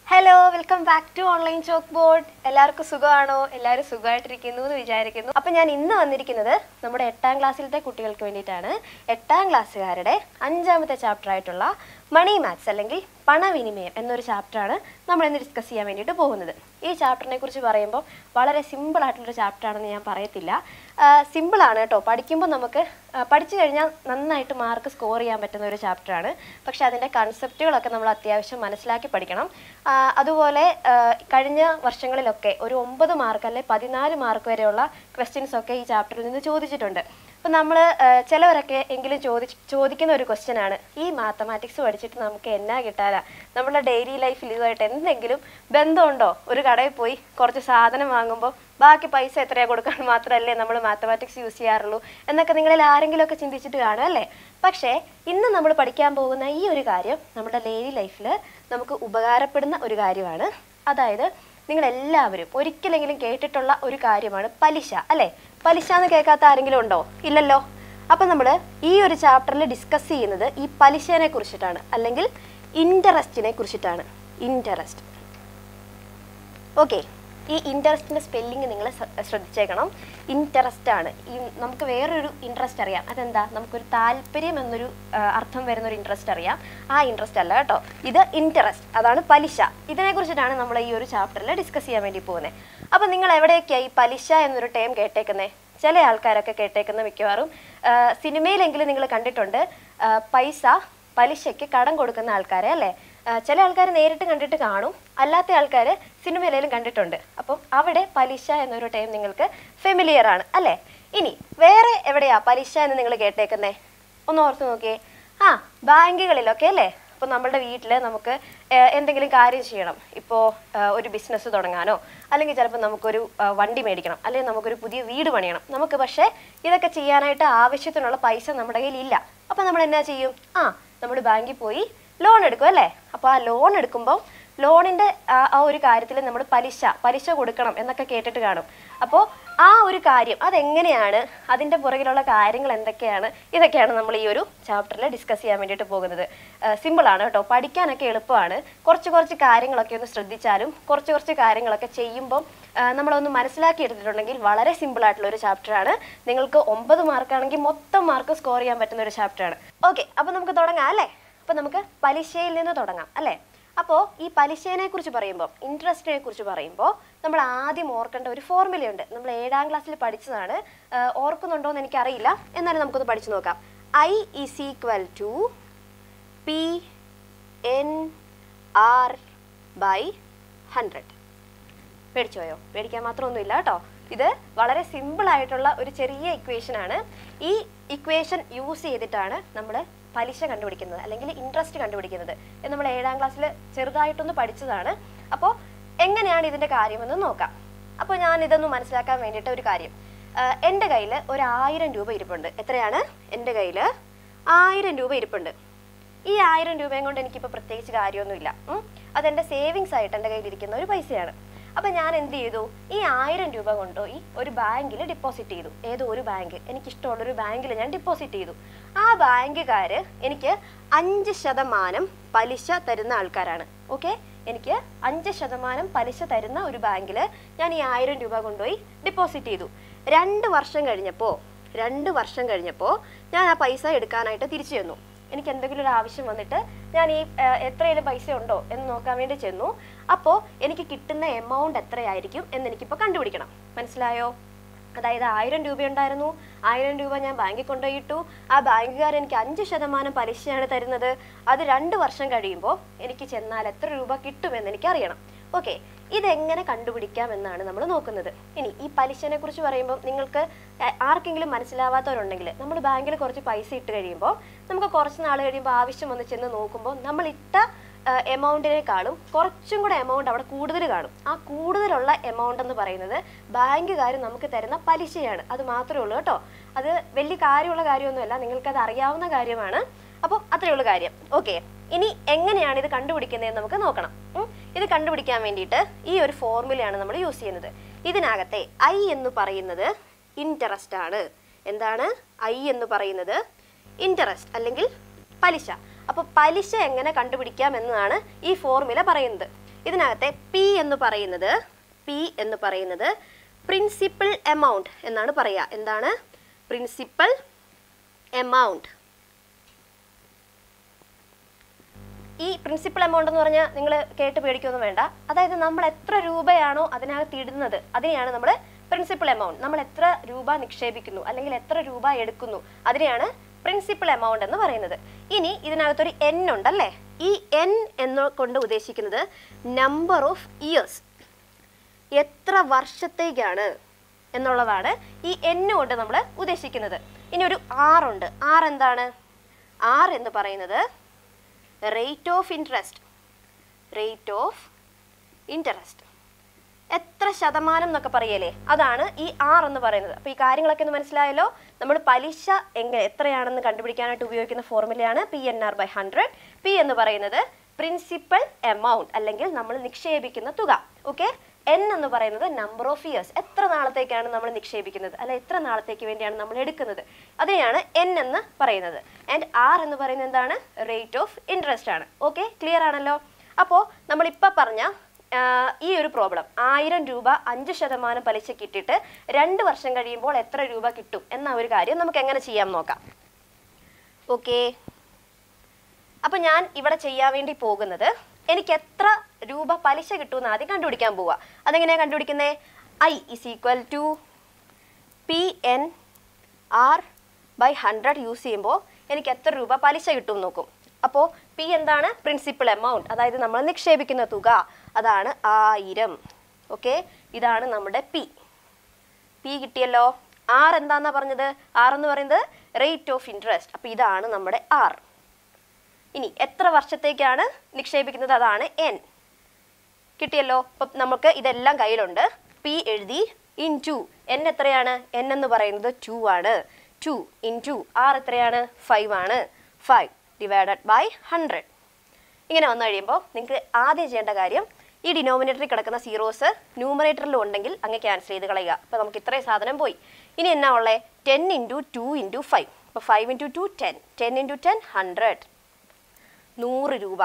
Hello welcome back to online chalk board എല്ലാവർക്കും സുഖമാണോ എല്ലാവരും സുഖമായിട്ടിരിക്കുന്നു എന്ന് വിചാരിക്കുന്നു അപ്പം ഞാൻ ഇന്ന് വന്നിരിക്കുന്നത് നമ്മുടെ എട്ടാം ക്ലാസ്സിലത്തെ കുട്ടികൾക്ക് വേണ്ടിയിട്ടാണ് എട്ടാം ക്ലാസ്സുകാരുടെ അഞ്ചാമത്തെ ചാപ്റ്റർ ആയിട്ടുള്ള മണി മാത്സ് അല്ലെങ്കിൽ പണവിനിമയം എന്നൊരു ചാപ്റ്ററാണ് നമ്മൾ ഇന്ന് ഡിസ്കസ് ചെയ്യാൻ വേണ്ടിയിട്ട് പോകുന്നത് ഈ ചാപ്റ്ററിനെ കുറിച്ച് പറയുമ്പോൾ വളരെ സിമ്പിൾ ആയിട്ടുള്ളൊരു ചാപ്റ്റർ ആണെന്ന് ഞാൻ പറയത്തില്ല സിമ്പിളാണ് കേട്ടോ പഠിക്കുമ്പോൾ നമുക്ക് ആ, പഠിച്ചു കഴിഞ്ഞാൽ നന്നായിട്ട് മാർക്ക് സ്കോർ ചെയ്യാൻ പറ്റുന്ന ഒരു ചാപ്റ്ററാണ് പക്ഷെ അതിൻ്റെ കൺസെപ്റ്റുകളൊക്കെ നമ്മൾ അത്യാവശ്യം മനസ്സിലാക്കി പഠിക്കണം ആ, അതുപോലെ ആ, കഴിഞ്ഞ വർഷങ്ങളിലൊക്കെ ഒരു ഒമ്പത് മാർക്ക് അല്ലെ പതിനാല് മാർക്ക് വരെയുള്ള ക്വസ്റ്റ്യൻസ് ഒക്കെ ഈ ചാപ്റ്ററിൽ നിന്ന് ചോദിച്ചിട്ടുണ്ട് അപ്പം നമ്മൾ ചിലവരൊക്കെ എങ്കിലും ചോദി ചോദിക്കുന്ന ഒരു ക്വസ്റ്റ്യൻ ആണ് ഈ മാത്തമാറ്റിക്സ് പഠിച്ചിട്ട് നമുക്ക് എന്നാ കിട്ടാനാ നമ്മുടെ ഡെയിലി ലൈഫിൽ ഇതുമായിട്ട് എന്തെങ്കിലും ബന്ധമുണ്ടോ ഒരു കടയിൽ പോയി കുറച്ച് സാധനം വാങ്ങുമ്പോൾ ബാക്കി പൈസ എത്രയാ കൊടുക്കാൻ മാത്രമല്ലേ നമ്മൾ മാത്തമാറ്റിക്സ് യൂസ് ചെയ്യാറുള്ളൂ എന്നൊക്കെ നിങ്ങളിൽ ആരെങ്കിലും ഒക്കെ ചിന്തിച്ചിട്ട് കാണും അല്ലേ പക്ഷേ ഇന്ന് നമ്മൾ പഠിക്കാൻ പോകുന്ന ഈ ഒരു കാര്യം നമ്മുടെ ഡെയിലി ലൈഫിൽ നമുക്ക് ഉപകാരപ്പെടുന്ന ഒരു കാര്യമാണ് അതായത് നിങ്ങൾ എല്ലാവരും ഒരിക്കലെങ്കിലും കേട്ടിട്ടുള്ള ഒരു കാര്യമാണ് പലിശ അല്ലേ പലിശ എന്ന് കേൾക്കാത്ത ആരെങ്കിലും ഉണ്ടോ ഇല്ലല്ലോ അപ്പം നമ്മൾ ഈ ഒരു ചാപ്റ്ററിൽ ഡിസ്കസ് ചെയ്യുന്നത് ഈ പലിശനെ കുറിച്ചിട്ടാണ് അല്ലെങ്കിൽ ഇൻറ്ററസ്റ്റിനെ കുറിച്ചിട്ടാണ് ഇൻറ്ററസ്റ്റ് ഓക്കെ ഈ ഇൻട്രസ്റ്റിൻ്റെ സ്പെല്ലിങ് നിങ്ങൾ ശ്രദ്ധിച്ചേക്കണം ഇൻട്രസ്റ്റ് ആണ് ഈ നമുക്ക് വേറൊരു ഇൻട്രസ്റ്റ് അറിയാം അതെന്താ നമുക്കൊരു താല്പര്യം എന്നൊരു ആ, അർത്ഥം വരുന്ന ഒരു ഇൻട്രസ്റ്റ് അറിയാം ആ ഇൻട്രസ്റ്റ് അല്ല കേട്ടോ ഇത് ഇൻട്രസ്റ്റ് അതാണ് പലിശ ഇതിനെക്കുറിച്ചിട്ടാണ് നമ്മൾ ഈ ഒരു ചാപ്റ്ററിൽ ഡിസ്കസ് ചെയ്യാൻ വേണ്ടി പോകുന്നത് അപ്പോൾ നിങ്ങൾ എവിടെയൊക്കെയാണ് ഈ പലിശ എന്നൊരു ടേം കേട്ടേക്കുന്നത് ചില ആൾക്കാരൊക്കെ കേട്ടേക്കുന്ന മിക്കവാറും ആ, സിനിമയിലെങ്കിലും നിങ്ങൾ കണ്ടിട്ടുണ്ട് ആ, പൈസ പലിശയ്ക്ക് കടം കൊടുക്കുന്ന ആൾക്കാരെ അല്ലേ ആ, ചില ആൾക്കാർ നേരിട്ട് കണ്ടിട്ട് കാണും അല്ലാത്ത ആൾക്കാർ സിനിമയിലും കണ്ടിട്ടുണ്ട് അപ്പം അവിടെ പലിശ എന്നൊരു ടൈം നിങ്ങൾക്ക് ഫെമിലിയർ ആണ് അല്ലേ ഇനി വേറെ എവിടെയാ പലിശ എന്ന് നിങ്ങൾ കേട്ടേക്കുന്നേ ഒന്ന് ഓർത്ത് നോക്കിയേ ആ ബാങ്കുകളിലൊക്കെ അല്ലേ അപ്പോൾ നമ്മുടെ വീട്ടിൽ നമുക്ക് ആ, എന്തെങ്കിലും കാര്യം ചെയ്യണം ഇപ്പോൾ ഒരു ബിസിനസ് തുടങ്ങാനോ അല്ലെങ്കിൽ ചിലപ്പോൾ നമുക്കൊരു ആ, വണ്ടി മേടിക്കണം അല്ലെങ്കിൽ നമുക്കൊരു പുതിയ വീട് പണിയണം നമുക്ക് പക്ഷേ ഇതൊക്കെ ചെയ്യാനായിട്ട് ആവശ്യത്തിനുള്ള പൈസ നമ്മുടെ കയ്യിൽ ഇല്ല അപ്പോൾ നമ്മൾ എന്നാ ചെയ്യും ആ നമ്മൾ ബാങ്കിൽ പോയി ലോൺ എടുക്കും അല്ലേ അപ്പോൾ ആ ലോൺ എടുക്കുമ്പോൾ ലോണിൻ്റെ ആ ആ ഒരു കാര്യത്തിൽ നമ്മൾ പലിശ പലിശ കൊടുക്കണം എന്നൊക്കെ കേട്ടിട്ട് കാണും അപ്പോൾ ആ ഒരു കാര്യം അതെങ്ങനെയാണ് അതിൻ്റെ പുറകിലുള്ള കാര്യങ്ങൾ എന്തൊക്കെയാണ് ഇതൊക്കെയാണ് നമ്മൾ ഈ ഒരു ചാപ്റ്ററിൽ ഡിസ്കസ് ചെയ്യാൻ വേണ്ടിയിട്ട് പോകുന്നത് സിമ്പിളാണ് കേട്ടോ പഠിക്കാനൊക്കെ എളുപ്പമാണ് കുറച്ച് കുറച്ച് കാര്യങ്ങളൊക്കെ ഒന്ന് ശ്രദ്ധിച്ചാലും കുറച്ച് കുറച്ച് കാര്യങ്ങളൊക്കെ ചെയ്യുമ്പം ആ, നമ്മളൊന്ന് മനസ്സിലാക്കി എടുത്തിട്ടുണ്ടെങ്കിൽ വളരെ സിമ്പിൾ ആയിട്ടുള്ള ഒരു ചാപ്റ്ററാണ് നിങ്ങൾക്ക് ഒമ്പത് മാർക്കാണെങ്കിൽ മൊത്തം മാർക്ക് സ്കോർ ചെയ്യാൻ പറ്റുന്ന ഒരു ചാപ്റ്ററാണ് ഓക്കെ അപ്പോൾ നമുക്ക് തുടങ്ങാം അല്ലേ അപ്പോൾ നമുക്ക് പലിശയിൽ നിന്ന് തുടങ്ങാം അല്ലേ അപ്പോൾ ഈ പലിശയെ കുറിച്ച് പറയുമ്പോൾ ഇൻട്രസ്റ്റിനെ കുറിച്ച് പറയുമ്പോൾ നമ്മൾ ആദ്യം ഓർക്കേണ്ട ഒരു ഫോർമുലയുണ്ട് നമ്മൾ ഏഴാം ക്ലാസ്സിൽ പഠിച്ചതാണ് ആ, ഓർക്കുന്നുണ്ടോ എന്ന് എനിക്കറിയില്ല എന്നാലും നമുക്കൊന്ന് പഠിച്ചു നോക്കാം I is equal to P N R by hundred പേടിച്ചു പോയോ പേടിക്കാൻ മാത്രമൊന്നുമില്ല കേട്ടോ ഇത് വളരെ സിമ്പിൾ ആയിട്ടുള്ള ഒരു ചെറിയ ഇക്വേഷൻ ആണ് ഈ ഇക്വേഷൻ യൂസ് ചെയ്തിട്ടാണ് നമ്മൾ പലിശ കണ്ടുപിടിക്കുന്നത് അല്ലെങ്കിൽ ഇൻട്രസ്റ്റ് കണ്ടുപിടിക്കുന്നത് ഇത് നമ്മൾ ഏഴാം ക്ലാസ്സിൽ ചെറുതായിട്ടൊന്ന് പഠിച്ചതാണ് അപ്പോൾ എങ്ങനെയാണ് ഇതിൻ്റെ കാര്യമെന്ന് നോക്കാം അപ്പോൾ ഞാൻ ഇതൊന്ന് മനസ്സിലാക്കാൻ വേണ്ടിയിട്ട് ഒരു കാര്യം ആഹ് എൻ്റെ കയ്യിൽ ഒരു ആയിരം രൂപ ഇരിപ്പുണ്ട് എത്രയാണ് എൻ്റെ കയ്യിൽ ആയിരം രൂപ ഇരിപ്പുണ്ട് ഈ ആയിരം രൂപയും കൊണ്ട് എനിക്കിപ്പോൾ പ്രത്യേകിച്ച് കാര്യമൊന്നുമില്ല ഉം. അതെൻ്റെ സേവിങ്സ് ആയിട്ട് എൻ്റെ കയ്യിലിരിക്കുന്ന ഒരു പൈസയാണ് അപ്പം ഞാൻ എന്ത് ചെയ്തു ഈ ആയിരം രൂപ കൊണ്ടുപോയി ഒരു ബാങ്കിൽ ഡെപ്പോസിറ്റ് ചെയ്തു ഏതോ ഒരു ബാങ്ക് എനിക്കിഷ്ടമുള്ളൊരു ബാങ്കിൽ ഞാൻ ഡെപ്പോസിറ്റ് ചെയ്തു ആ ബാങ്കുകാർ എനിക്ക് അഞ്ച് ശതമാനം പലിശ തരുന്ന ആൾക്കാരാണ് ഓക്കെ എനിക്ക് അഞ്ച് ശതമാനം പലിശ തരുന്ന ഒരു ബാങ്കിൽ ഞാൻ ഈ ആയിരം രൂപ കൊണ്ടുപോയി ഡെപ്പോസിറ്റ് ചെയ്തു രണ്ട് വർഷം കഴിഞ്ഞപ്പോൾ രണ്ട് വർഷം കഴിഞ്ഞപ്പോൾ ഞാൻ ആ പൈസ എടുക്കാനായിട്ട് തിരിച്ചു ചെന്നു എനിക്ക് എന്തെങ്കിലും ഒരു ആവശ്യം വന്നിട്ട് ഞാൻ ഈ ആ, എത്രയേലും പൈസ ഉണ്ടോ എന്ന് നോക്കാൻ വേണ്ടി ചെന്നു അപ്പോൾ എനിക്ക് കിട്ടുന്ന എമൗണ്ട് എത്രയായിരിക്കും എന്ന് എനിക്കിപ്പോൾ കണ്ടുപിടിക്കണം മനസ്സിലായോ അതായത് ആയിരം രൂപ ഉണ്ടായിരുന്നു ആയിരം രൂപ ഞാൻ ബാങ്കിൽ കൊണ്ടുപോയിട്ടു ആ ബാങ്കുകാർ എനിക്ക് അഞ്ച് ശതമാനം പലിശയാണ് തരുന്നത് അത് രണ്ട് വർഷം കഴിയുമ്പോൾ എനിക്ക് ചെന്നാൽ എത്ര രൂപ കിട്ടുമെന്ന് എനിക്ക് അറിയണം ഓക്കെ ഇതെങ്ങനെ കണ്ടുപിടിക്കാം എന്നാണ് നമ്മൾ നോക്കുന്നത് ഇനി ഈ പലിശനെ കുറിച്ച് പറയുമ്പോൾ നിങ്ങൾക്ക് ആ- ആർക്കെങ്കിലും മനസ്സിലാവാത്തവരുണ്ടെങ്കിൽ നമ്മൾ ബാങ്കിൽ കുറച്ച് പൈസ ഇട്ട് കഴിയുമ്പോൾ നമുക്ക് കുറച്ച് നാൾ കഴിയുമ്പോൾ ആവശ്യം വന്ന് ചെന്ന് നോക്കുമ്പോൾ നമ്മൾ ഇട്ട എമൗണ്ടിനേക്കാളും കുറച്ചും കൂടെ എമൗണ്ട് അവിടെ കൂടുതൽ കാണും ആ കൂടുതലുള്ള എമൗണ്ട് എന്ന് പറയുന്നത് ബാങ്കുകാർ നമുക്ക് തരുന്ന പലിശയാണ് അത് മാത്രമേ ഉള്ളൂ കേട്ടോ അത് വലിയ കാര്യമുള്ള കാര്യമൊന്നുമല്ല നിങ്ങൾക്കത് അറിയാവുന്ന കാര്യമാണ് അപ്പോൾ അത്രയേ ഉള്ളൂ കാര്യം ഓക്കെ ഇനി എങ്ങനെയാണ് ഇത് കണ്ടുപിടിക്കുന്നതെന്ന് നമുക്ക് നോക്കണം ഉം. ഇത് കണ്ടുപിടിക്കാൻ വേണ്ടിയിട്ട് ഈ ഒരു ഫോർമുലയാണ് നമ്മൾ യൂസ് ചെയ്യുന്നത് ഇതിനകത്തെ ഐ എന്ന് പറയുന്നത് ഇൻട്രസ്റ്റ് ആണ് എന്താണ് ഐ എന്ന് പറയുന്നത് ഇൻട്രസ്റ്റ് അല്ലെങ്കിൽ പലിശ അപ്പോൾ പലിശ എങ്ങനെ കണ്ടുപിടിക്കാം എന്നതാണ് ഈ ഫോർമുല പറയുന്നത് ഇതിനകത്തെ പി എന്ന് പറയുന്നത് പി എന്ന് പറയുന്നത് പ്രിൻസിപ്പൽ എമൗണ്ട് എന്നാണ് പറയുക എന്താണ് പ്രിൻസിപ്പൽ എമൗണ്ട് ഈ പ്രിൻസിപ്പൽ എമൗണ്ട് എന്ന് പറഞ്ഞാൽ നിങ്ങൾ കേട്ട് പേടിക്കൊന്നും വേണ്ട അതായത് നമ്മൾ എത്ര രൂപയാണോ അതിനകത്ത് ഇടുന്നത് അതിനെയാണ് നമ്മൾ പ്രിൻസിപ്പൽ എമൗണ്ട് നമ്മൾ എത്ര രൂപ നിക്ഷേപിക്കുന്നു അല്ലെങ്കിൽ എത്ര രൂപ എടുക്കുന്നു അതിനെയാണ് പ്രിൻസിപ്പൽ എമൗണ്ട് എന്ന് പറയുന്നത് ഇനി ഇതിനകത്തൊരു എൻ ഉണ്ടല്ലേ ഈ എൻ എന്ന് കൊണ്ട് ഉദ്ദേശിക്കുന്നത് നമ്പർ ഓഫ് ഇയേഴ്സ് എത്ര വർഷത്തേക്കാണ് എന്നുള്ളതാണ് ഈ എൻ കൊണ്ട് നമ്മൾ ഉദ്ദേശിക്കുന്നത് ഇനി ഒരു ആർ ഉണ്ട് ആർ എന്താണ് ആർ എന്ന് പറയുന്നത് rate of interest rate of interest എത്ര ശതമാനം എന്നൊക്കെ പറയല്ലേ അതാണ് ഈ ആർ എന്ന് പറയുന്നത് അപ്പോൾ ഈ കാര്യങ്ങളൊക്കെ ഒന്ന് മനസ്സിലായല്ലോ നമ്മൾ പലിശ എങ്ങനെ എത്രയാണെന്ന് കണ്ടുപിടിക്കാനായിട്ട് ഉപയോഗിക്കുന്ന ഫോർമുലയാണ് P N R by hundred P എന്ന് പറയുന്നത് പ്രിൻസിപ്പൽ എമൗണ്ട് അല്ലെങ്കിൽ നമ്മൾ നിക്ഷേപിക്കുന്ന തുക ഓക്കെ എൻ എന്ന് പറയുന്നത് നമ്പർ ഓഫ് ഇയേഴ്സ് എത്ര നാളത്തേക്കാണ് നമ്മൾ നിക്ഷേപിക്കുന്നത് അല്ല എത്ര നാളത്തേക്ക് വേണ്ടിയാണ് നമ്മൾ എടുക്കുന്നത് അതിനെയാണ് എൻ എന്ന് പറയുന്നത് ആൻഡ് ആർ എന്ന് പറയുന്നത് എന്താണ് റേറ്റ് ഓഫ് ഇൻട്രസ്റ്റ് ആണ് ഓക്കെ ക്ലിയർ ആണല്ലോ അപ്പോൾ നമ്മളിപ്പോൾ പറഞ്ഞ ആ, ഈ ഒരു പ്രോബ്ലം ആയിരം രൂപ അഞ്ച് ശതമാനം പലിശ കിട്ടിയിട്ട് രണ്ട് വർഷം കഴിയുമ്പോൾ എത്ര രൂപ കിട്ടും എന്ന ഒരു കാര്യം നമുക്ക് എങ്ങനെ ചെയ്യാം നോക്കാം ഓക്കെ അപ്പൊ ഞാൻ ഇവിടെ ചെയ്യാൻ വേണ്ടി പോകുന്നത് എനിക്ക് എത്ര രൂപ പലിശ കിട്ടുമെന്ന് ആദ്യം കണ്ടുപിടിക്കാൻ പോവാ അതെങ്ങനെയാ കണ്ടുപിടിക്കുന്നേ I is equal to P N R by hundred use ചെയ്യുമ്പോൾ എനിക്ക് എത്ര രൂപ പലിശ കിട്ടും നോക്കും അപ്പോൾ പി എന്താണ് പ്രിൻസിപ്പൽ എമൗണ്ട് അതായത് നമ്മൾ നിക്ഷേപിക്കുന്ന തുക അതാണ് ആയിരം ഓക്കെ ഇതാണ് നമ്മുടെ പി പി കിട്ടിയല്ലോ ആർ എന്താന്നാ പറഞ്ഞത് ആർ എന്ന് പറയുന്നത് റേറ്റ് ഓഫ് ഇൻട്രസ്റ്റ് അപ്പോൾ ഇതാണ് നമ്മുടെ ആർ ഇനി എത്ര വർഷത്തേക്കാണ് നിക്ഷേപിക്കുന്നത് അതാണ് എൻ കിട്ടിയല്ലോ അപ്പം നമുക്ക് ഇതെല്ലാം കയ്യിലുണ്ട് പി എഴുതി ഇൻ ടു എൻ എത്രയാണ് എൻ എന്ന് പറയുന്നത് ടു ആണ് ടു ഇൻ ടു ആർ എത്രയാണ് ഫൈവ് ആണ് ഫൈവ് ഡിവൈഡഡ് ബൈ ഹൺഡ്രഡ് ഇങ്ങനെ വന്നു കഴിയുമ്പോൾ നിങ്ങൾക്ക് ആദ്യം ചെയ്യേണ്ട കാര്യം ഈ ഡിനോമിനേറ്ററിൽ കിടക്കുന്ന സീറോസ് ന്യൂമറേറ്ററിലും ഉണ്ടെങ്കിൽ അങ്ങ് ക്യാൻസൽ ചെയ്ത് കളയുക അപ്പോൾ നമുക്ക് ഇത്രയും സാധനം പോയി ഇനി എന്നാ ഉള്ളത് ten into two into five അപ്പോൾ five into two ten ten into ten hundred നൂറ് രൂപ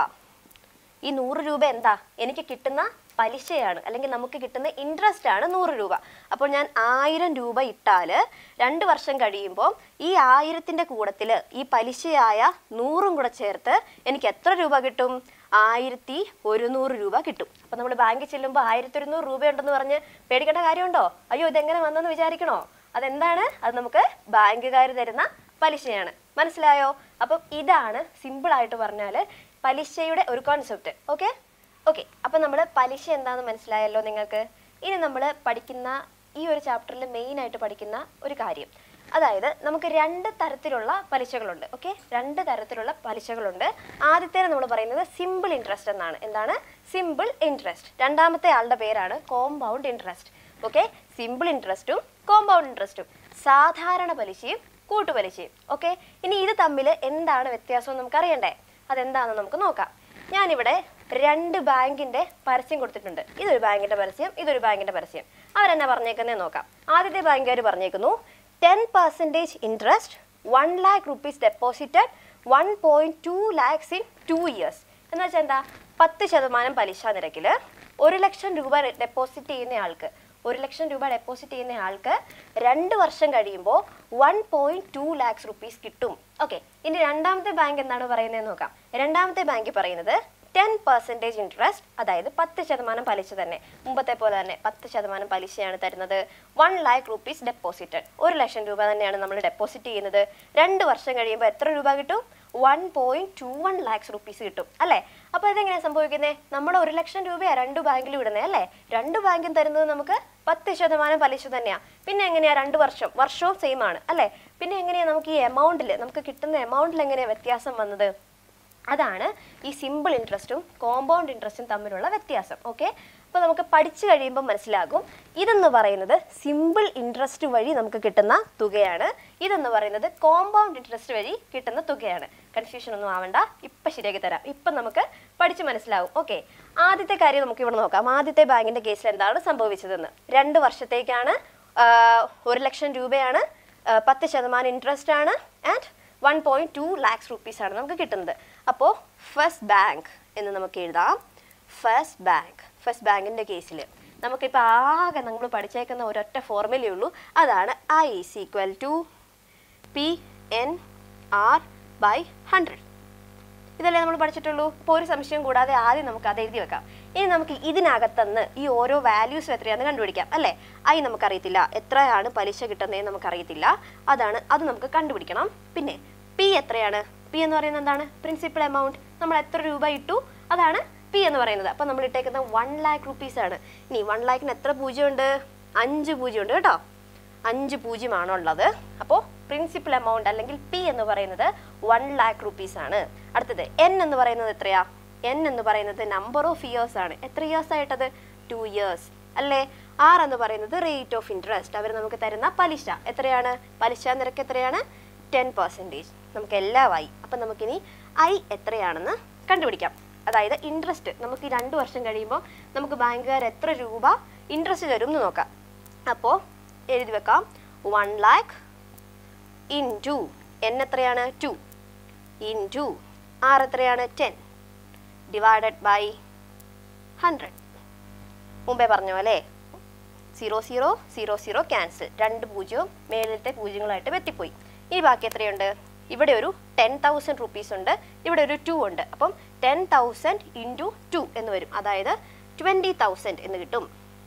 ഈ നൂറ് രൂപ എന്താ എനിക്ക് കിട്ടുന്ന പലിശയാണ് അല്ലെങ്കിൽ നമുക്ക് കിട്ടുന്ന ഇൻട്രസ്റ്റ് ആണ് നൂറ് രൂപ അപ്പോൾ ഞാൻ ആയിരം രൂപ ഇട്ടാൽ രണ്ട് വർഷം കഴിയുമ്പോൾ ഈ ആയിരത്തിൻ്റെ കൂടത്തിൽ ഈ പലിശയായ നൂറും കൂടെ ചേർത്ത് എനിക്ക് എത്ര രൂപ കിട്ടും ആയിരത്തി ഒരുന്നൂറ് രൂപ കിട്ടും അപ്പോൾ നമ്മൾ ബാങ്കിൽ ചെല്ലുമ്പോൾ ആയിരത്തി ഒരുന്നൂറ് രൂപയുണ്ടെന്ന് പറഞ്ഞ് പേടിക്കേണ്ട കാര്യമുണ്ടോ അയ്യോ ഇതെങ്ങനെ വന്നെന്ന് വിചാരിക്കണോ അതെന്താണ് അത് നമുക്ക് ബാങ്കുകാർ തരുന്ന പലിശയാണ് മനസ്സിലായോ അപ്പം ഇതാണ് സിമ്പിൾ ആയിട്ട് പറഞ്ഞാൽ പലിശയുടെ ഒരു കോൺസെപ്റ്റ് ഓക്കെ ഓക്കെ അപ്പം നമ്മൾ പലിശ എന്താണെന്ന് മനസ്സിലായല്ലോ നിങ്ങൾക്ക് ഇനി നമ്മൾ പഠിക്കുന്ന ഈ ഒരു ചാപ്റ്ററിൽ മെയിൻ ആയിട്ട് പഠിക്കുന്ന ഒരു കാര്യം അതായത് നമുക്ക് രണ്ട് തരത്തിലുള്ള പലിശകളുണ്ട് ഓക്കെ രണ്ട് തരത്തിലുള്ള പലിശകളുണ്ട് ആദ്യത്തേന് നമ്മൾ പറയുന്നത് സിമ്പിൾ ഇൻട്രസ്റ്റ് എന്നാണ് എന്താണ് സിമ്പിൾ ഇൻട്രസ്റ്റ് രണ്ടാമത്തെ ആളുടെ പേരാണ് കോമ്പൗണ്ട് ഇൻട്രസ്റ്റ് ഓക്കെ സിമ്പിൾ ഇൻട്രസ്റ്റും കോമ്പൗണ്ട് ഇൻട്രസ്റ്റും സാധാരണ പലിശയും കൂട്ടുപലിശയും ഓക്കെ ഇനി ഇത് തമ്മിൽ എന്താണ് വ്യത്യാസം എന്ന് നമുക്ക് അറിയണ്ടേ അതെന്താണെന്ന് നമുക്ക് നോക്കാം ഞാനിവിടെ രണ്ട് ബാങ്കിന്റെ പരസ്യം കൊടുത്തിട്ടുണ്ട് ഇതൊരു ബാങ്കിന്റെ പരസ്യം ഇതൊരു ബാങ്കിന്റെ പരസ്യം അവരെന്നാ പറഞ്ഞേക്കുന്നേ നോക്കാം ആദ്യത്തെ ബാങ്കുകാർ പറഞ്ഞേക്കുന്നു ten percentage interest one lakh rupees deposited one point two lakhs in two years എന്ന് വെച്ചാൽ എന്താ പത്ത് ശതമാനം പലിശ നിരക്കിൽ ഒരു ലക്ഷം രൂപ ഡെപ്പോസിറ്റ് ചെയ്യുന്ന ആൾക്ക് ഒരു ലക്ഷം രൂപ ഡെപ്പോസിറ്റ് ചെയ്യുന്ന ആൾക്ക് രണ്ട് വർഷം കഴിയുമ്പോൾ one point two lakhs rupees കിട്ടും ഓക്കെ ഇനി രണ്ടാമത്തെ ബാങ്ക് എന്താണ് പറയുന്നതെന്ന് നോക്കാം രണ്ടാമത്തെ ബാങ്ക് പറയുന്നത് ടെൻ പെർസെൻറ്റേജ് ഇൻട്രസ്റ്റ് അതായത് പത്ത് ശതമാനം പലിശ തന്നെ മുമ്പത്തെ പോലെ തന്നെ പത്ത് ശതമാനം പലിശയാണ് തരുന്നത് വൺ ലാക്ക് റുപ്പീസ് ഡെപ്പോസിറ്റഡ് ഒരു ലക്ഷം രൂപ തന്നെയാണ് നമ്മൾ ഡെപ്പോസിറ്റ് ചെയ്യുന്നത് രണ്ട് വർഷം കഴിയുമ്പോൾ എത്ര രൂപ കിട്ടും one point two one lakhs rupees കിട്ടും അല്ലേ അപ്പോൾ ഇതെങ്ങനെയാണ് സംഭവിക്കുന്നത് നമ്മൾ ഒരു ലക്ഷം രൂപയാണ് രണ്ട് ബാങ്കിലും ഇടുന്നത് അല്ലേ രണ്ട് ബാങ്കും തരുന്നത് നമുക്ക് പത്ത് ശതമാനം പലിശ തന്നെയാണ് പിന്നെ എങ്ങനെയാ രണ്ട് വർഷം വർഷവും സെയിം ആണ് അല്ലേ പിന്നെ എങ്ങനെയാ നമുക്ക് ഈ എമൗണ്ടിൽ നമുക്ക് കിട്ടുന്ന എമൗണ്ടിൽ എങ്ങനെയാണ് വ്യത്യാസം വന്നത് അതാണ് ഈ സിമ്പിൾ ഇൻട്രസ്റ്റും കോമ്പൗണ്ട് ഇൻട്രസ്റ്റും തമ്മിലുള്ള വ്യത്യാസം ഓക്കെ അപ്പോൾ നമുക്ക് പഠിച്ചു കഴിയുമ്പോൾ മനസ്സിലാകും ഇതെന്ന് പറയുന്നത് സിമ്പിൾ ഇൻട്രസ്റ്റ് വഴി നമുക്ക് കിട്ടുന്ന തുകയാണ് ഇതെന്ന് പറയുന്നത് കോമ്പൗണ്ട് ഇൻട്രസ്റ്റ് വഴി കിട്ടുന്ന തുകയാണ് കൺഫ്യൂഷൻ ഒന്നും ആവണ്ട ഇപ്പം ശരിയാക്കി തരാം ഇപ്പം നമുക്ക് പഠിച്ച് മനസ്സിലാവും ഓക്കെ ആദ്യത്തെ കാര്യം നമുക്ക് ഇവിടെ നോക്കാം ആദ്യത്തെ ബാങ്കിന്റെ കേസിൽ എന്താണ് സംഭവിച്ചതെന്ന് രണ്ട് വർഷത്തേക്കാണ് ആ, ഒരു ലക്ഷം രൂപയാണ് ആ, പത്ത് ശതമാനം ഇൻട്രസ്റ്റ് ആണ് and one point two lakhs rupees ആണ് നമുക്ക് കിട്ടുന്നത് അപ്പോൾ ഫസ്റ്റ് ബാങ്ക് എന്ന് നമുക്ക് എഴുതാം ഫസ്റ്റ് ബാങ്ക് ഫസ്റ്റ് ബാങ്കിൻ്റെ കേസിൽ നമുക്കിപ്പോൾ ആകെ നമ്മൾ പഠിച്ചേക്കുന്ന ഒരൊറ്റ ഫോർമുലയേ ഉള്ളൂ അതാണ് I is equal to P N R by hundred ഇതല്ലേ നമ്മൾ പഠിച്ചിട്ടുള്ളൂ അപ്പോൾ ഒരു സംശയം കൂടാതെ ആദ്യം നമുക്ക് അത് എഴുതി വെക്കാം ഇനി നമുക്ക് ഇതിനകത്തുനിന്ന് ഈ ഓരോ വാല്യൂസ് എത്രയാണെന്ന് കണ്ടുപിടിക്കാം അല്ലേ ഐ നമുക്കറിയത്തില്ല എത്രയാണ് പലിശ കിട്ടുന്നതെന്ന് നമുക്കറിയത്തില്ല അതാണ് അത് നമുക്ക് കണ്ടുപിടിക്കണം പിന്നെ പി എത്രയാണ് പി എന്ന് പറയുന്നത് എന്താണ് പ്രിൻസിപ്പൽ എമൗണ്ട് നമ്മൾ എത്ര രൂപ ഇട്ടു അതാണ് പി എന്ന് പറയുന്നത് അപ്പോൾ നമ്മൾ ഇട്ടേക്കുന്ന വൺ ലാക്ക് റുപ്പീസ് ആണ് ഇനി വൺ ലാക്കിന് എത്ര പൂജ്യം ഉണ്ട് അഞ്ച് പൂജ്യം ഉണ്ട് കേട്ടോ അഞ്ച് പൂജ്യമാണുള്ളത് അപ്പോൾ പ്രിൻസിപ്പൽ എമൗണ്ട് അല്ലെങ്കിൽ പി എന്ന് പറയുന്നത് വൺ ലാക്ക് റുപ്പീസ് ആണ് അടുത്തത് എൻ എന്ന് പറയുന്നത് എത്രയാ എൻ എന്ന് പറയുന്നത് നമ്പർ ഓഫ് ഇയേഴ്സ് ആണ് എത്ര ഇയേഴ്സ് ആയിട്ടത് ടു ഇയേഴ്സ് അല്ലേ ആർ എന്ന് പറയുന്നത് റേറ്റ് ഓഫ് ഇൻട്രസ്റ്റ് അവർ നമുക്ക് തരുന്ന പലിശ എത്രയാണ് പലിശ നിരക്ക് എത്രയാണ് ടെൻ പെർസെൻറ്റേജ് നമുക്ക് എല്ലാമായി അപ്പം നമുക്കിനി ഐ എത്രയാണെന്ന് കണ്ടുപിടിക്കാം അതായത് ഇൻട്രസ്റ്റ് നമുക്ക് ഈ രണ്ട് വർഷം കഴിയുമ്പോൾ നമുക്ക് ബാങ്കുകാർ എത്ര രൂപ ഇൻട്രസ്റ്റ് തരും എന്ന് നോക്കാം അപ്പോൾ എഴുതി വെക്കാം one lakh into N എത്രയാണ് ടു ഇൻ ടു ആർ എത്രയാണ് ടെൻ ഡിവൈഡഡ് ബൈ ഹൺഡ്രഡ് മുമ്പേ പറഞ്ഞ പോലെ zero zero zero zero cancel രണ്ട് പൂജ്യവും മേളിലത്തെ പൂജ്യങ്ങളായിട്ട് വെത്തിപ്പോയി ഇനി ബാക്കി എത്രയുണ്ട് ഇവിടെ ഒരു ടെൻ തൗസൻഡ് റുപ്പീസ് ഉണ്ട് ഇവിടെ ഒരു ടു ഉണ്ട് അപ്പം ടെൻ തൗസൻഡ് ഇൻറ്റു ടു എന്ന് വരും അതായത് ട്വൻറ്റി തൗസൻഡ് എന്ന് കിട്ടും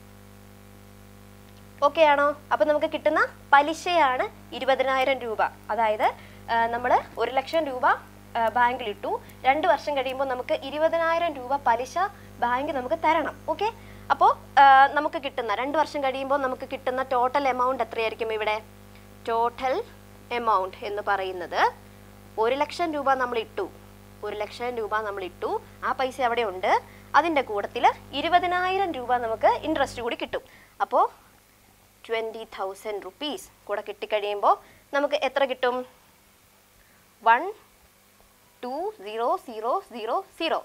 ഓക്കെ ആണോ അപ്പം നമുക്ക് കിട്ടുന്ന പലിശയാണ് ഇരുപതിനായിരം രൂപ അതായത് നമ്മൾ ഒരു ലക്ഷം രൂപ ബാങ്കിൽ ഇട്ടു രണ്ട് വർഷം കഴിയുമ്പോൾ നമുക്ക് ഇരുപതിനായിരം രൂപ പലിശ ബാങ്ക് നമുക്ക് തരണം ഓക്കെ അപ്പോൾ നമുക്ക് കിട്ടുന്ന രണ്ട് വർഷം കഴിയുമ്പോൾ നമുക്ക് കിട്ടുന്ന ടോട്ടൽ എമൗണ്ട് എത്രയായിരിക്കും ഇവിടെ ടോട്ടൽ എമൗണ്ട് എന്ന് പറയുന്നത് ഒരു ലക്ഷം രൂപ നമ്മൾ ഇട്ടു ഒരു ലക്ഷം രൂപ നമ്മൾ ഇട്ടു ആ പൈസ അവിടെ ഉണ്ട് അതിൻ്റെ കൂട്ടത്തിൽ ഇരുപതിനായിരം രൂപ നമുക്ക് ഇൻട്രസ്റ്റ് കൂടി കിട്ടും അപ്പോൾ ട്വൻറ്റി തൗസൻഡ് റുപ്പീസ് കൂടെ കിട്ടിക്കഴിയുമ്പോൾ നമുക്ക് എത്ര കിട്ടും one two zero zero zero zero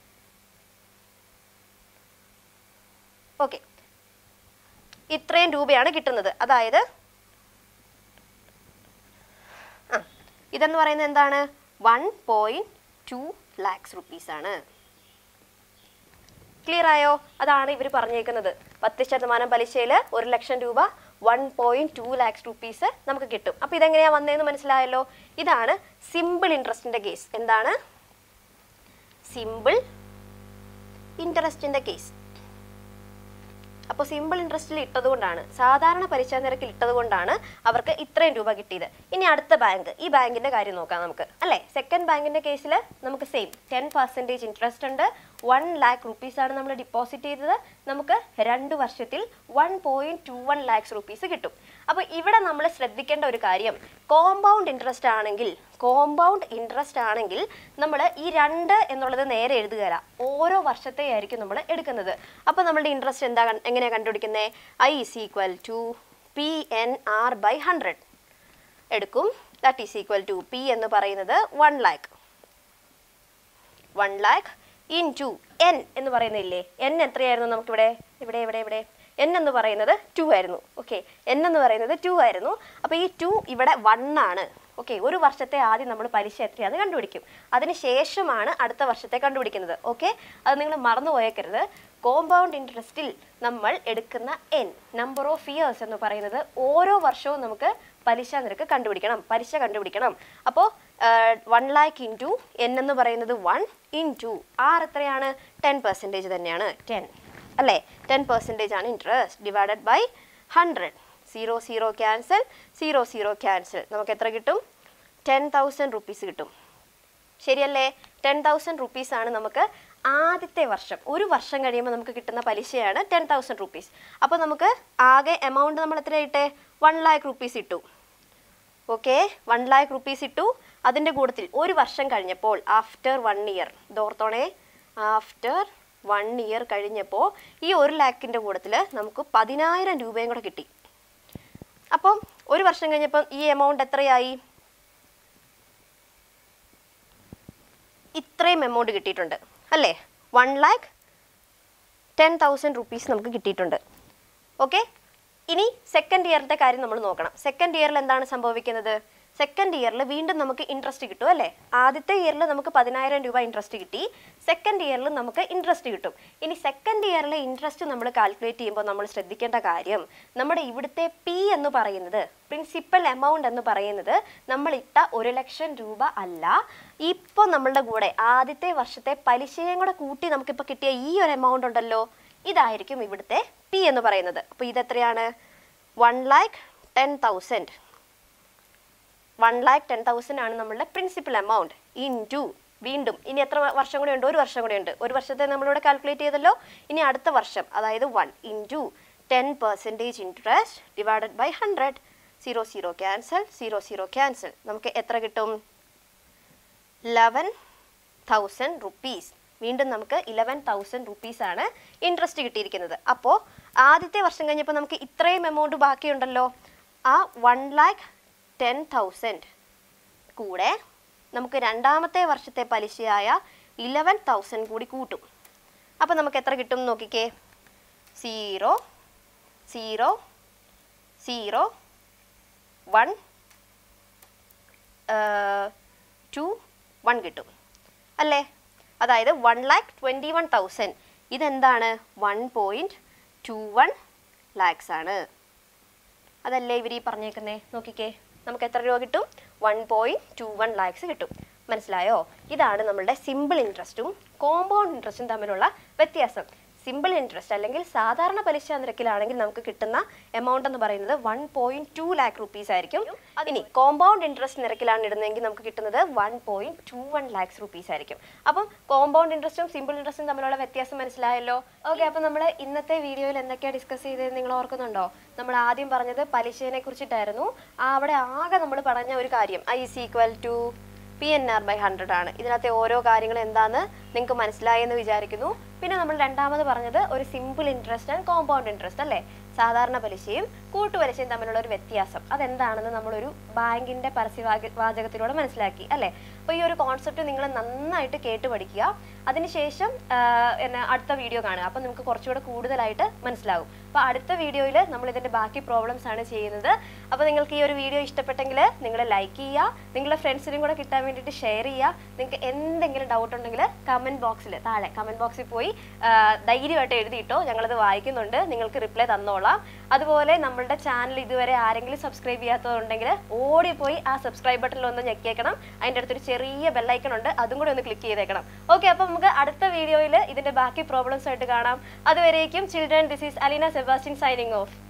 okay ഇത്രയും രൂപയാണ് കിട്ടുന്നത് അതായത് ആ ഇതെന്ന് പറയുന്നത് എന്താണ് one point two lakhs rupees ആണ് ക്ലിയർ ആയോ അതാണ് ഇവർ പറഞ്ഞേക്കുന്നത് പത്ത് ശതമാനം പലിശയിൽ ഒരു ലക്ഷം രൂപ one point two lakhs rupees നമുക്ക് കിട്ടും അപ്പോൾ ഇതെങ്ങനെയാണ് വന്നതെന്ന് മനസ്സിലായല്ലോ ഇതാണ് സിമ്പിൾ ഇൻട്രസ്റ്റിൻ്റെ കേസ് എന്താണ് സിമ്പിൾ ഇൻട്രസ്റ്റിൻ്റെ കേസ് അപ്പോൾ സിമ്പിൾ ഇൻട്രസ്റ്റിൽ ഇട്ടത് കൊണ്ടാണ് സാധാരണ പലിശ നിരക്കിൽ ഇട്ടത് കൊണ്ടാണ് അവർക്ക് ഇത്രയും രൂപ കിട്ടിയത് ഇനി അടുത്ത ബാങ്ക് ഈ ബാങ്കിന്റെ കാര്യം നോക്കാം നമുക്ക് അല്ലേ സെക്കൻഡ് ബാങ്കിന്റെ കേസിൽ നമുക്ക് സെയിം ടെൻ പെർസെൻറ്റേജ് ഇൻട്രസ്റ്റ് ഉണ്ട് വൺ ലാക്ക് റുപ്പീസ് ആണ് നമ്മൾ ഡെപ്പോസിറ്റ് ചെയ്തത് നമുക്ക് രണ്ട് വർഷത്തിൽ one point two one lakhs rupees കിട്ടും അപ്പോൾ ഇവിടെ നമ്മൾ ശ്രദ്ധിക്കേണ്ട ഒരു കാര്യം കോമ്പൗണ്ട് ഇൻട്രസ്റ്റ് ആണെങ്കിൽ കോമ്പൗണ്ട് ഇൻട്രസ്റ്റ് ആണെങ്കിൽ നമ്മൾ ഈ രണ്ട് എന്നുള്ളത് നേരെ എഴുതുകയില്ല ഓരോ വർഷത്തെ ആയിരിക്കും നമ്മൾ എടുക്കുന്നത് അപ്പോൾ നമ്മളുടെ ഇൻട്രസ്റ്റ് എന്താ കൺ- എങ്ങനെയാണ് കണ്ടുപിടിക്കുന്നത് I is equal to P N R by hundred എടുക്കും that is equal to P എന്ന് പറയുന്നത് one lakh one lakh into N എന്ന് പറയുന്നില്ലേ എൻ എത്രയായിരുന്നു നമുക്കിവിടെ ഇവിടെ ഇവിടെ ഇവിടെ എൻ എന്ന് പറയുന്നത് ടു ആയിരുന്നു ഓക്കെ എൻ എന്ന് പറയുന്നത് ടു ആയിരുന്നു അപ്പോൾ ഈ ടു ഇവിടെ വൺ ആണ് ഓക്കെ ഒരു വർഷത്തെ ആദ്യം നമ്മൾ പലിശ എത്രയാണെന്ന് കണ്ടുപിടിക്കും അതിന് ശേഷമാണ് അടുത്ത വർഷത്തെ കണ്ടുപിടിക്കുന്നത് ഓക്കെ അത് നിങ്ങൾ മറന്നു പോയേക്കരുത് കോമ്പൗണ്ട് ഇൻട്രസ്റ്റിൽ നമ്മൾ എടുക്കുന്ന എൻ നമ്പർ ഓഫ് ഇയേഴ്സ് എന്ന് പറയുന്നത് ഓരോ വർഷവും നമുക്ക് പലിശ നിരക്ക് കണ്ടുപിടിക്കണം പലിശ കണ്ടുപിടിക്കണം അപ്പോൾ വൺ ലാക്ക് ഇൻറ്റു എൻ എന്ന് പറയുന്നത് വൺ ഇൻറ്റു ആർ എത്രയാണ് ടെൻ പെർസെൻറ്റേജ് തന്നെയാണ് ടെൻ അല്ലേ ടെൻ പെർസെൻറ്റേജ് ആണ് interest divided by hundred zero zero cancel zero zero cancel നമുക്ക് എത്ര കിട്ടും ടെൻ തൗസൻഡ് റുപ്പീസ് കിട്ടും ശരിയല്ലേ ടെൻ തൗസൻഡ് റുപ്പീസ് ആണ് നമുക്ക് ആദ്യത്തെ വർഷം ഒരു വർഷം കഴിയുമ്പോൾ നമുക്ക് കിട്ടുന്ന പലിശയാണ് ടെൻ തൗസൻഡ് റുപ്പീസ് അപ്പോൾ നമുക്ക് ആകെ എമൗണ്ട് നമ്മൾ എത്ര ഇട്ടേ വൺ ലാക്ക് റുപ്പീസ് ഇട്ടു ഓക്കെ വൺ ലാക്ക് റുപ്പീസ് ഇട്ടു അതിൻ്റെ കൂട്ടത്തിൽ ഒരു വർഷം കഴിഞ്ഞപ്പോൾ ആഫ്റ്റർ വൺ ഇയർ ദോർത്തോണേ ആഫ്റ്റർ വൺ ഇയർ കഴിഞ്ഞപ്പോൾ ഈ ഒരു ലാക്കിൻ്റെ കൂട്ടത്തിൽ നമുക്ക് പതിനായിരം രൂപയും കൂടെ കിട്ടി അപ്പം ഒരു വർഷം കഴിഞ്ഞപ്പം ഈ എമൗണ്ട് എത്രയായി ഇത്രയും എമൗണ്ട് കിട്ടിയിട്ടുണ്ട് അല്ലേ one lakh ten thousand rupees നമുക്ക് കിട്ടിയിട്ടുണ്ട് ഓക്കെ ഇനി സെക്കൻഡ് ഇയറിൻ്റെ കാര്യം നമ്മൾ നോക്കണം സെക്കൻഡ് ഇയറിൽ എന്താണ് സംഭവിക്കുന്നത് സെക്കൻഡ് ഇയറിൽ വീണ്ടും നമുക്ക് ഇൻട്രസ്റ്റ് കിട്ടും അല്ലേ ആദ്യത്തെ ഇയറിൽ നമുക്ക് പതിനായിരം രൂപ ഇൻട്രസ്റ്റ് കിട്ടി സെക്കൻഡ് ഇയറിൽ നമുക്ക് ഇൻട്രസ്റ്റ് കിട്ടും ഇനി സെക്കൻഡ് ഇയറിലെ ഇൻട്രസ്റ്റ് നമ്മൾ കാൽക്കുലേറ്റ് ചെയ്യുമ്പോൾ നമ്മൾ ശ്രദ്ധിക്കേണ്ട കാര്യം നമ്മുടെ ഇവിടുത്തെ പി എന്ന് പറയുന്നത് പ്രിൻസിപ്പൽ എമൗണ്ട് എന്ന് പറയുന്നത് നമ്മൾ ഇട്ട ഒരു ലക്ഷം രൂപ അല്ല ഇപ്പോൾ നമ്മളുടെ കൂടെ ആദ്യത്തെ വർഷത്തെ പലിശയും കൂടെ കൂട്ടി നമുക്കിപ്പോൾ കിട്ടിയ ഈ ഒരു എമൗണ്ട് ഉണ്ടല്ലോ ഇതായിരിക്കും ഇവിടുത്തെ പി എന്ന് പറയുന്നത് അപ്പോൾ ഇതെത്രയാണ് one lakh ten thousand one lakh ten thousand ആണ് നമ്മളുടെ പ്രിൻസിപ്പൽ എമൗണ്ട് ഇൻ ടു വീണ്ടും ഇനി എത്ര വർഷം കൂടെ ഉണ്ട് ഒരു വർഷം കൂടെ ഉണ്ട് ഒരു വർഷത്തെ നമ്മളിവിടെ കാൽക്കുലേറ്റ് ചെയ്തല്ലോ ഇനി അടുത്ത വർഷം അതായത് one into ten percentage interest divided by hundred zero zero cancel zero zero cancel നമുക്ക് എത്ര കിട്ടും ലെവൻ തൗസൻഡ് റുപ്പീസ് വീണ്ടും നമുക്ക് ഇലവൻ തൗസൻഡ് റുപ്പീസ് ആണ് ഇൻട്രസ്റ്റ് കിട്ടിയിരിക്കുന്നത് അപ്പോൾ ആദ്യത്തെ വർഷം കഴിഞ്ഞപ്പോൾ നമുക്ക് ഇത്രയും എമൗണ്ട് ബാക്കിയുണ്ടല്ലോ ആ വൺ ലാക്ക് ടെൻ തൗസൻഡ് കൂടെ നമുക്ക് രണ്ടാമത്തെ വർഷത്തെ പലിശയായ ഇലവൻ തൗസൻഡ് കൂടി കൂട്ടും അപ്പോൾ നമുക്ക് എത്ര കിട്ടും എന്ന് നോക്കിക്കേ zero zero zero one two one കിട്ടും അല്ലേ അതായത് one lakh twenty one thousand ഇതെന്താണ് one point two one lakhs ആണ് അതല്ലേ ഇവർ ഈ പറഞ്ഞേക്കുന്നേ നോക്കിക്കേ നമുക്ക് എത്ര രൂപ കിട്ടും one point two one lakhs കിട്ടും മനസ്സിലായോ ഇതാണ് നമ്മളുടെ സിമ്പിൾ ഇൻട്രസ്റ്റും കോമ്പൗണ്ട് ഇൻട്രസ്റ്റും തമ്മിലുള്ള വ്യത്യാസം സിമ്പിൾ ഇൻട്രസ്റ്റ് അല്ലെങ്കിൽ സാധാരണ പലിശ നിരക്കിലാണെങ്കിൽ നമുക്ക് കിട്ടുന്ന എമൗണ്ട് എന്ന് പറയുന്നത് one point two lakh rupees ആയിരിക്കും ഇനി കോമ്പൗണ്ട് ഇൻട്രസ്റ്റ് നിരക്കിലാണ് ഇടുന്നതെങ്കിൽ നമുക്ക് കിട്ടുന്നത് one point two one lakhs rupees ആയിരിക്കും അപ്പം കോമ്പൗണ്ട് ഇൻട്രസ്റ്റും സിമ്പിൾ ഇൻട്രസ്റ്റും തമ്മിലുള്ള വ്യത്യാസം മനസ്സിലായല്ലോ ഓക്കെ അപ്പം നമ്മൾ ഇന്നത്തെ വീഡിയോയിൽ എന്തൊക്കെയാണ് ഡിസ്കസ് ചെയ്തത് നിങ്ങൾ ഓർക്കുന്നുണ്ടോ നമ്മൾ ആദ്യം പറഞ്ഞത് പലിശയെ കുറിച്ചിട്ടായിരുന്നു ആ അവിടെ ആകെ നമ്മൾ പറഞ്ഞ ഒരു കാര്യം I is equal to P N R by hundred ആണ് ഇതിനകത്തെ ഓരോ കാര്യങ്ങളും എന്താന്ന് നിങ്ങൾക്ക് മനസ്സിലായെന്ന് വിചാരിക്കുന്നു പിന്നെ നമ്മൾ രണ്ടാമത് പറഞ്ഞത് ഒരു simple interest and compound interest അല്ലേ സാധാരണ പലിശയും കൂട്ടുപലിശയും തമ്മിലുള്ള ഒരു വ്യത്യാസം അതെന്താണെന്ന് നമ്മളൊരു ബാങ്കിന്റെ പരസ്യവാച വാചകത്തിലൂടെ മനസ്സിലാക്കി അല്ലേ അപ്പോൾ ഈ ഒരു കോൺസെപ്റ്റ് നിങ്ങൾ നന്നായിട്ട് കേട്ട് പഠിക്കുക അതിനുശേഷം ആഹ്, എന്നെ അടുത്ത വീഡിയോ കാണുക അപ്പോൾ നിങ്ങൾക്ക് കുറച്ചുകൂടെ കൂടുതലായിട്ട് മനസ്സിലാവും അപ്പോൾ അടുത്ത വീഡിയോയിൽ നമ്മൾ ഇതിന്റെ ബാക്കി പ്രോബ്ലംസ് ആണ് ചെയ്യുന്നത് അപ്പോൾ നിങ്ങൾക്ക് ഈ ഒരു വീഡിയോ ഇഷ്ടപ്പെട്ടെങ്കിൽ നിങ്ങൾ ലൈക്ക് ചെയ്യുക നിങ്ങളുടെ ഫ്രണ്ട്സിനും കൂടെ കിട്ടാൻ വേണ്ടിയിട്ട് ഷെയർ ചെയ്യുക നിങ്ങൾക്ക് എന്തെങ്കിലും ഡൗട്ട് ഉണ്ടെങ്കിൽ കമന്റ് ബോക്സിൽ താഴെ കമന്റ് ബോക്സിൽ പോയി ആ, ധൈര്യമായിട്ട് എഴുതിയിട്ടോ ഞങ്ങളത് വായിക്കുന്നുണ്ട് നിങ്ങൾക്ക് റിപ്ലൈ തന്നോളാം അതുപോലെ നമ്മളുടെ ചാനൽ ഇതുവരെ ആരെങ്കിലും സബ്സ്ക്രൈബ് ചെയ്യാത്തതുണ്ടെങ്കിൽ ഓടിപ്പോയി ആ സബ്സ്ക്രൈബ് ബട്ടണിൽ ഒന്ന് ഞെക്കിയേക്കണം അതിൻ്റെ അടുത്തൊരു ചെറിയ ബെല്ലൈക്കൺ ഉണ്ട് അതും കൂടി ഒന്ന് ക്ലിക്ക് ചെയ്തേക്കണം ഓക്കെ അപ്പോൾ നമുക്ക് അടുത്ത വീഡിയോയിൽ ഇതിന്റെ ബാക്കി പ്രോബ്ലംസ് ആയിട്ട് കാണാം അതുവരേക്കും children this is Aleena Sebastian signing of